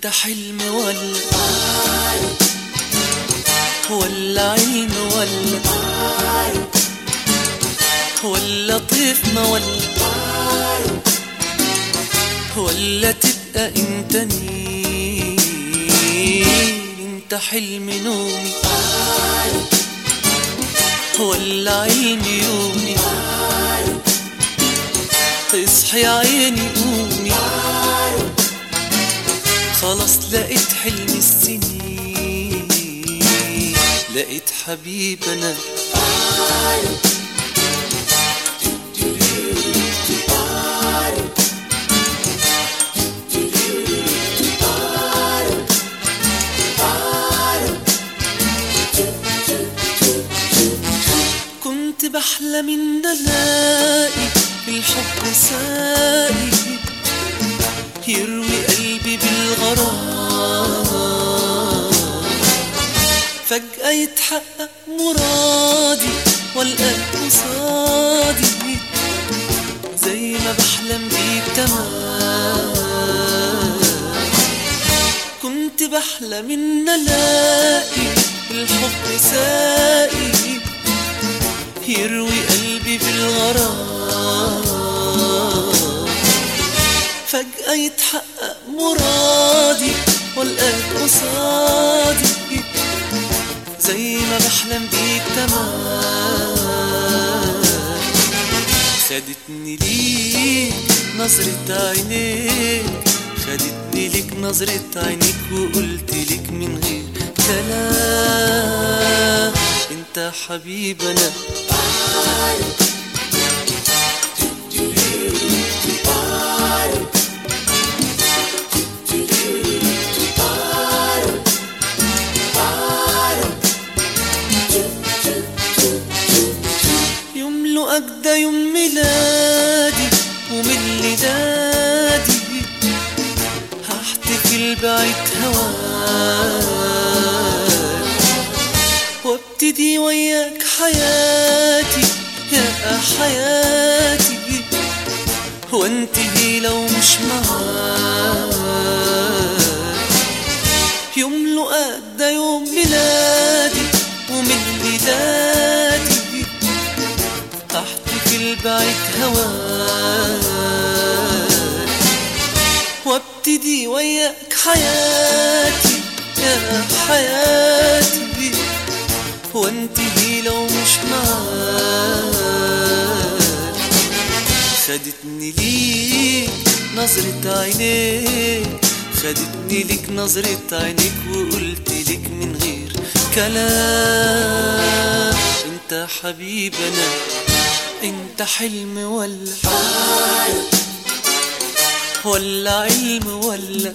انت حلم ولا ولا علم ولا ولا طيف ما ولا ولا تبقى انت مين انت حلم نومي ولا علم يومي اصحي يا عيني قومي خلاص لقيت حلم السنين لقيت حبيب انا كنت بحلم ان الاقي بالحب سائي يروي قلبي بالغرام فجأة يتحقق مرادي والقى قصادي زي ما بحلم بيك تمام كنت بحلم ان الاقي الحب سائي يروي قلبي بالغرام فجأة يتحقق مرادي والقاك قصادي زي ما بحلم بيك تمام خدتني ليك نظرة عينيك خدتني ليك نظرة عينيك وقلت لك من غير كلام انت حبيبنا يوم له أجدى يوم ميلادي ومن لدادي هحتفل بعيد هواك وابتدي وياك حياتي يا حياتي وانتهي لو مش معاك يوم له أدى يوم ميلادي ومن ميلادي احتفل بعيد هواك وابتدي وياك حياتي يا حياتي وانتهي لو مش معاك خدتني ليك نظرة عينيك خدتني ليك نظرة عينيك وقلت لك من غير كلام انت حبيبنا انت حلم ولا ولا علم ولا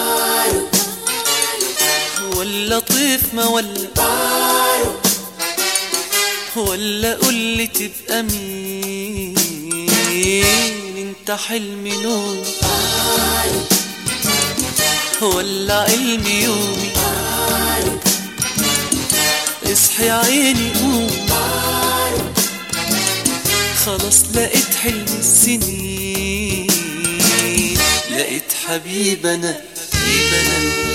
ولا طيف ما ولا ولا قولي تبقى مين انت حلم نوم ولا علم يومي اصحي يا عيني قوم خلاص لقيت حلم السنين لقيت حبيبنا حبيبنا